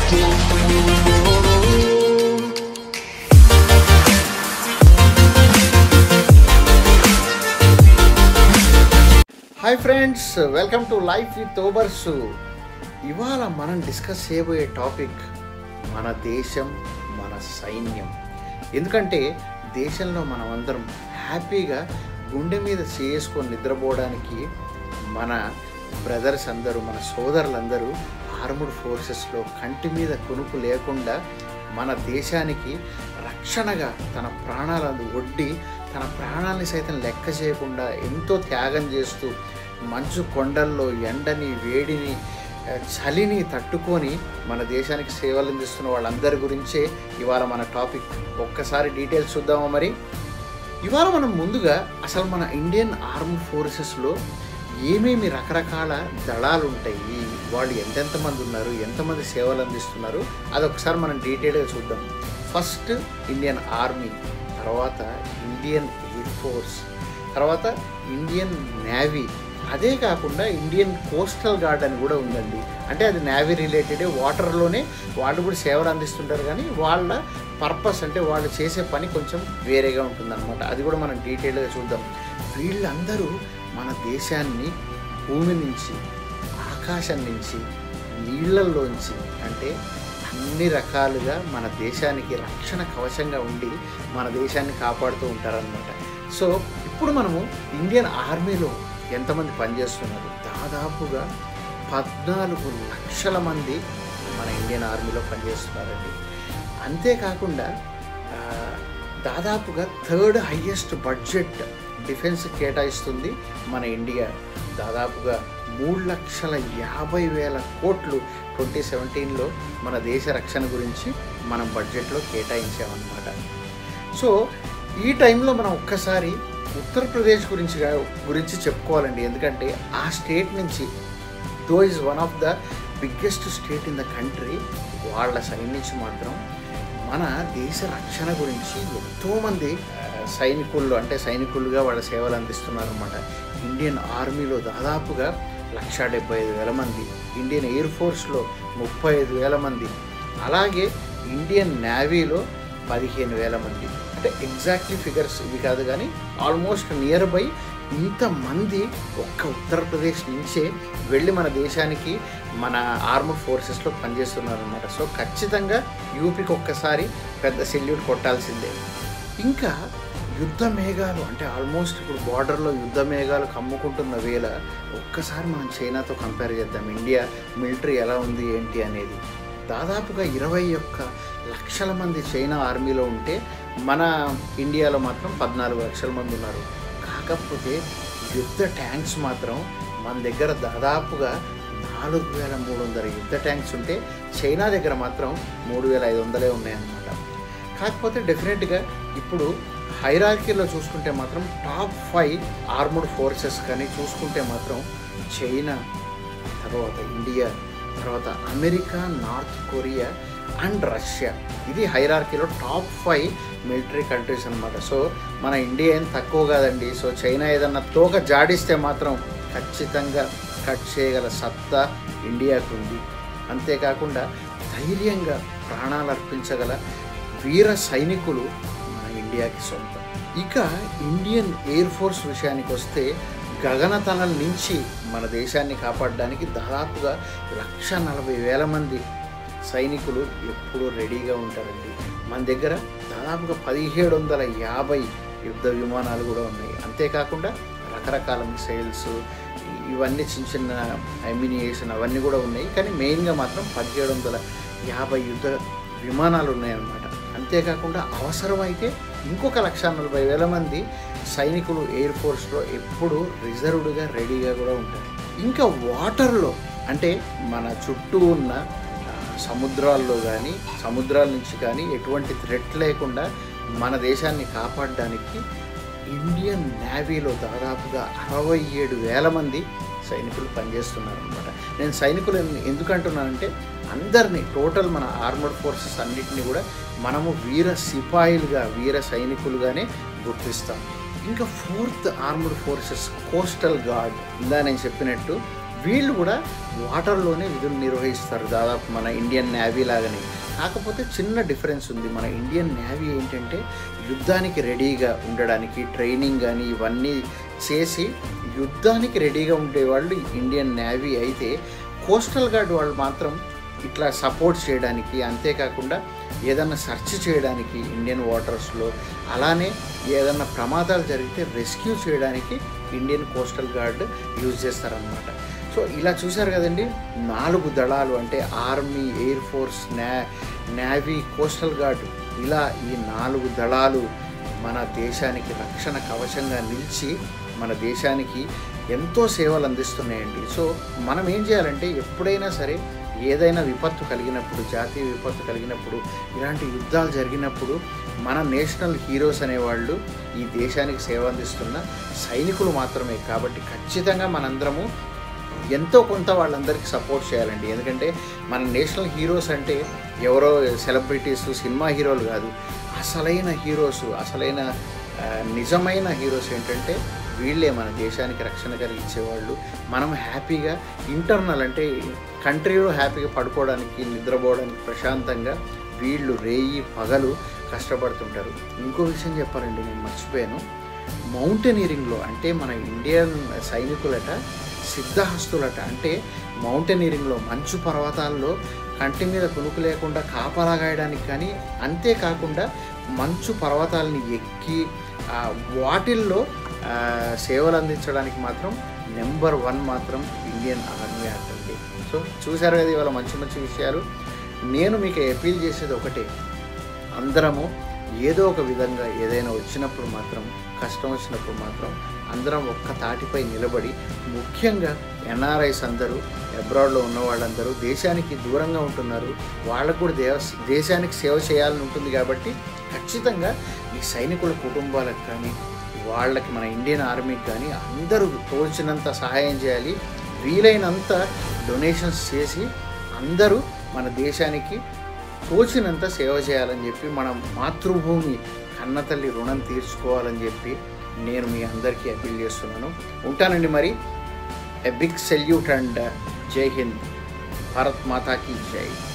hi friends welcome to life with ఓబర్స్ ఇవాళ మనం డిస్కస్ చేయబోయే టాపిక్ మన దేశం మన సైన్యం ఎందుకంటే దేశంలో మనం అందరం హ్యాపీగా గుండె మీద చేసుకొని నిద్రపోవడానికి మన బ్రదర్స్ అందరూ మన సోదరులందరూ ఆర్ముడ్ ఫోర్సెస్లో కంటి మీద కొనుకు లేకుండా మన దేశానికి రక్షణగా తన ప్రాణాలను ఒడ్డి తన ప్రాణాలని సైతం లెక్క చేయకుండా ఎంతో త్యాగం చేస్తూ మంచు కొండల్లో ఎండని వేడిని ఆ, చలిని తట్టుకొని మన దేశానికి సేవలు అందిస్తున్న వాళ్ళందరి గురించే ఇవాళ మన టాపిక్ ఒక్కసారి డీటెయిల్స్ చూద్దామా మరి ఇవాళ మనం ముందుగా అసలు మన ఇండియన్ ఆర్మ్డ్ ఫోర్సెస్లో ఏమేమి రకరకాల దళాలు ఉంటాయి వాళ్ళు ఎంతెంత మంది ఉన్నారు ఎంతమంది సేవలు అందిస్తున్నారు అదొకసారి మనం డీటెయిల్గా చూద్దాం ఫస్ట్ ఇండియన్ ఆర్మీ తర్వాత ఇండియన్ ఎయిర్ ఫోర్స్ తర్వాత ఇండియన్ నేవీ అదే కాకుండా ఇండియన్ కోస్టల్ గార్డ్ అని కూడా ఉందండి అంటే అది నేవీ రిలేటెడ్ వాటర్లోనే వాళ్ళు కూడా సేవలు అందిస్తుంటారు కానీ వాళ్ళ పర్పస్ అంటే వాళ్ళు చేసే పని కొంచెం వేరేగా ఉంటుందన్నమాట అది కూడా మనం డీటెయిల్గా చూద్దాం వీళ్ళందరూ మన దేశాన్ని భూమి నుంచి ఆకాశం నుంచి నీళ్ళల్లోంచి అంటే అన్ని రకాలుగా మన దేశానికి రక్షణ కవచంగా ఉండి మన దేశాన్ని కాపాడుతూ ఉంటారనమాట సో ఇప్పుడు మనము ఇండియన్ ఆర్మీలో ఎంతమంది పనిచేస్తున్నారు దాదాపుగా పద్నాలుగు లక్షల మంది మన ఇండియన్ ఆర్మీలో పనిచేస్తున్నారండి అంతేకాకుండా ఆ, దాదాపుగా థర్డ్ హయ్యెస్ట్ బడ్జెట్ డిఫెన్స్ కేటాయిస్తుంది మన ఇండియా దాదాపుగా మూడు లక్షల యాభై వేల కోట్లు ట్వంటీ సెవెంటీన్లో మన దేశ రక్షణ గురించి మనం బడ్జెట్లో కేటాయించామన్నమాట సో ఈ టైంలో మనం ఒక్కసారి ఉత్తరప్రదేశ్ గురించి గా- గురించి చెప్పుకోవాలండి ఎందుకంటే ఆ స్టేట్ నుంచి though is one of the biggest state in the country వాళ్ళ సైడ్ నుంచి మాత్రం మన దేశ రక్షణ గురించి ఎంతోమంది ఆ, సైనికులు అంటే సైనికులుగా వాళ్ళ సేవలు అందిస్తున్నారు అనమాట ఇండియన్ ఆర్మీలో దాదాపుగా లక్ష డెబ్బై ఐదు వేల మంది ఇండియన్ ఎయిర్ ఫోర్స్లో ముప్పై ఐదు వేల మంది అలాగే ఇండియన్ నేవీలో పదిహేను వేల మంది అంటే ఎగ్జాక్ట్లీ ఫిగర్స్ ఇవి కాదు కానీ ఆల్మోస్ట్ నియర్ బై ఇంతమంది ఒక్క ఉత్తరప్రదేశ్ నుంచే వెళ్ళి మన దేశానికి మన ఆర్మడ్ ఫోర్సెస్లో పనిచేస్తున్నారు అనమాట సో ఖచ్చితంగా యూపీకి ఒక్కసారి పెద్ద సెల్యూట్ కొట్టాల్సిందే ఇంకా యుద్ధ మేఘాలు అంటే ఆల్మోస్ట్ ఇప్పుడు బార్డర్లో యుద్ధ మేఘాలు కమ్ముకుంటున్న వేళ ఒక్కసారి మనం చైనాతో కంపేర్ చేద్దాం ఇండియా మిలిటరీ ఎలా ఉంది ఏంటి అనేది దాదాపుగా ఇరవై ఒక్క లక్షల మంది చైనా ఆర్మీలో ఉంటే మన ఇండియాలో మాత్రం పద్నాలుగు లక్షల మంది ఉన్నారు కాకపోతే యుద్ధ ట్యాంక్స్ మాత్రం మన దగ్గర దాదాపుగా నాలుగు వేల మూడు వందల యుద్ధ ట్యాంక్స్ ఉంటే చైనా దగ్గర మాత్రం మూడు వేల ఐదు వందలే ఉన్నాయన్నమాట కాకపోతే డెఫినెట్గా ఇప్పుడు హైరార్కీలో చూసుకుంటే మాత్రం టాప్ ఫైవ్ ఆర్ముడ్ ఫోర్సెస్ కానీ చూసుకుంటే మాత్రం చైనా తర్వాత ఇండియా తర్వాత America North Korea and Russia ఇది హైరార్కీలో టాప్ ఫైవ్ మిలిటరీ కంట్రీస్ అనమాట సో మన ఇండియా ఏం తక్కువ కాదండి సో చైనా ఏదన్నా తోక జాడిస్తే మాత్రం ఖచ్చితంగా కట్ చేయగల సత్తా ఇండియాకు ఉంది అంతేకాకుండా ధైర్యంగా ప్రాణాలు అర్పించగల వీర సైనికులు మన ఇండియాకి సొంతం ఇక ఇండియన్ ఎయిర్ ఫోర్స్ విషయానికి వస్తే గగనతలం నుంచి మన దేశాన్ని కాపాడడానికి దాదాపుగా లక్ష నలభై వేల మంది సైనికులు ఎప్పుడూ రెడీగా ఉంటారండి మన దగ్గర దాదాపుగా పదిహేడు వందల యాభై యుద్ధ విమానాలు కూడా ఉన్నాయి అంతేకాకుండా రకరకాల మిసైల్స్ ఇవన్నీ చిన్న చిన్న అమ్యునియేషన్ అవన్నీ కూడా ఉన్నాయి కానీ మెయిన్గా మాత్రం పదిహేడు వందల యాభై యుద్ధ విమానాలు ఉన్నాయన్నమాట అంతేకాకుండా అవసరమైతే ఇంకొక లక్ష నలభై వేల మంది సైనికులు ఎయిర్ ఫోర్స్లో ఎప్పుడూ రిజర్వ్డ్గా రెడీగా కూడా ఉంటారు ఇంకా వాటర్లో అంటే మన చుట్టూ ఉన్న ఆ, సముద్రాల్లో కానీ సముద్రాల నుంచి కానీ ఎటువంటి థ్రెట్ లేకుండా మన దేశాన్ని కాపాడడానికి ఇండియన్ నేవీలో దాదాపుగా అరవై ఏడు వేల మంది సైనికులు పనిచేస్తున్నారు అనమాట నేను సైనికులు ఎన్- ఎందుకు అంటున్నానంటే అందరినీ టోటల్ మన ఆర్మర్డ్ ఫోర్సెస్ అన్నిటిని కూడా మనము వీర సిపాయిలుగా వీర సైనికులుగానే గుర్తిస్తాం ఇంకా fourth armoured forces coastal guard ఇందా నేను చెప్పినట్టు వీళ్ళు కూడా వాటర్లోనే విధులు నిర్వహిస్తారు దాదాపు మన ఇండియన్ నేవీ లాగానే కాకపోతే చిన్న డిఫరెన్స్ ఉంది మన ఇండియన్ నేవీ ఏంటంటే యుద్ధానికి రెడీగా ఉండడానికి ట్రైనింగ్ కానీ ఇవన్నీ చేసి యుద్ధానికి రెడీగా ఉండేవాళ్ళు ఇండియన్ నేవీ అయితే కోస్టల్ గార్డ్ వాళ్ళు మాత్రం ఇట్లా సపోర్ట్ చేయడానికి అంతేకాకుండా ఏదన్నా సెర్చ్ చేయడానికి ఇండియన్ వాటర్స్లో అలానే ఏదన్నా ప్రమాదాలు జరిగితే రెస్క్యూ చేయడానికి ఇండియన్ కోస్టల్ గార్డ్ యూజ్ చేస్తారనమాట సో ఇలా చూశారు కదండి నాలుగు దళాలు అంటే ఆర్మీ ఎయిర్ ఫోర్స్ నా నేవీ కోస్టల్ గార్డ్ ఇలా ఈ నాలుగు దళాలు మన దేశానికి రక్షణ కవచంగా నిలిచి మన దేశానికి ఎంతో సేవలు అందిస్తున్నాయండి సో మనం ఏం చేయాలంటే ఎప్పుడైనా సరే ఏదైనా విపత్తు కలిగినప్పుడు జాతీయ విపత్తు కలిగినప్పుడు ఇలాంటి యుద్ధాలు జరిగినప్పుడు మన నేషనల్ హీరోస్ అనేవాళ్ళు ఈ దేశానికి సేవ అందిస్తున్న సైనికులు మాత్రమే కాబట్టి ఖచ్చితంగా మనందరము ఎంతో కొంత వాళ్ళందరికీ సపోర్ట్ చేయాలండి ఎందుకంటే మన నేషనల్ హీరోస్ అంటే ఎవరో సెలబ్రిటీస్ సినిమా హీరోలు కాదు అసలైన హీరోస్ అసలైన ఆ, నిజమైన హీరోస్ ఏంటంటే వీళ్ళే మన దేశానికి రక్షణ కలిగించేవాళ్ళు మనం హ్యాపీగా ఇంటర్నల్ అంటే కంట్రీలో హ్యాపీగా పడుకోవడానికి నిద్రపోవడానికి ప్రశాంతంగా వీళ్ళు రేయి పగలు కష్టపడుతుంటారు ఇంకో విషయం చెప్పాలండి నేను మర్చిపోయాను మౌంటైనీరింగ్లో అంటే మన ఇండియన్ సైనికులట సిద్ధహస్తులట అంటే మౌంటైనీరింగ్లో మంచు పర్వతాల్లో కంటి మీద కునుకు లేకుండా కాపలా గాయడానికి కానీ అంతేకాకుండా మంచు పర్వతాలని ఎక్కి ఆ, వాటిల్లో ఆ, సేవలు అందించడానికి మాత్రం నెంబర్ వన్ మాత్రం ఇండియన్ ఆర్మీ అంటుంది సో చూశారు కదా ఇవాళ మంచి మంచి విషయాలు నేను మీకు అపీల్ చేసేది ఒకటే అందరము ఏదో ఒక విధంగా ఏదైనా వచ్చినప్పుడు మాత్రం కష్టం వచ్చినప్పుడు మాత్రం అందరం ఒక్క తాటిపై నిలబడి ముఖ్యంగా ఎన్ఆర్ఐస్ అందరూ అబ్రాడ్లో ఉన్న వాళ్ళందరూ దేశానికి దూరంగా ఉంటున్నారు వాళ్ళకు కూడా దేవ దేశానికి సేవ చేయాలని ఉంటుంది కాబట్టి ఖచ్చితంగా ఈ సైనికుల కుటుంబాలకు కానీ వాళ్ళకి మన ఇండియన్ ఆర్మీకి కానీ అందరూ తోచినంత సహాయం చేయాలి వీలైనంత డొనేషన్స్ చేసి అందరూ మన దేశానికి తోచినంత సేవ చేయాలని చెప్పి మనం మాతృభూమి కన్నతల్లి రుణం తీర్చుకోవాలని చెప్పి నేను మీ అందరికీ అప్పీల్ చేస్తున్నాను ఉంటానండి మరి ఎ బిగ్ సెల్యూట్ అండ్ జై హింద్ భారత్ మాతాకి జై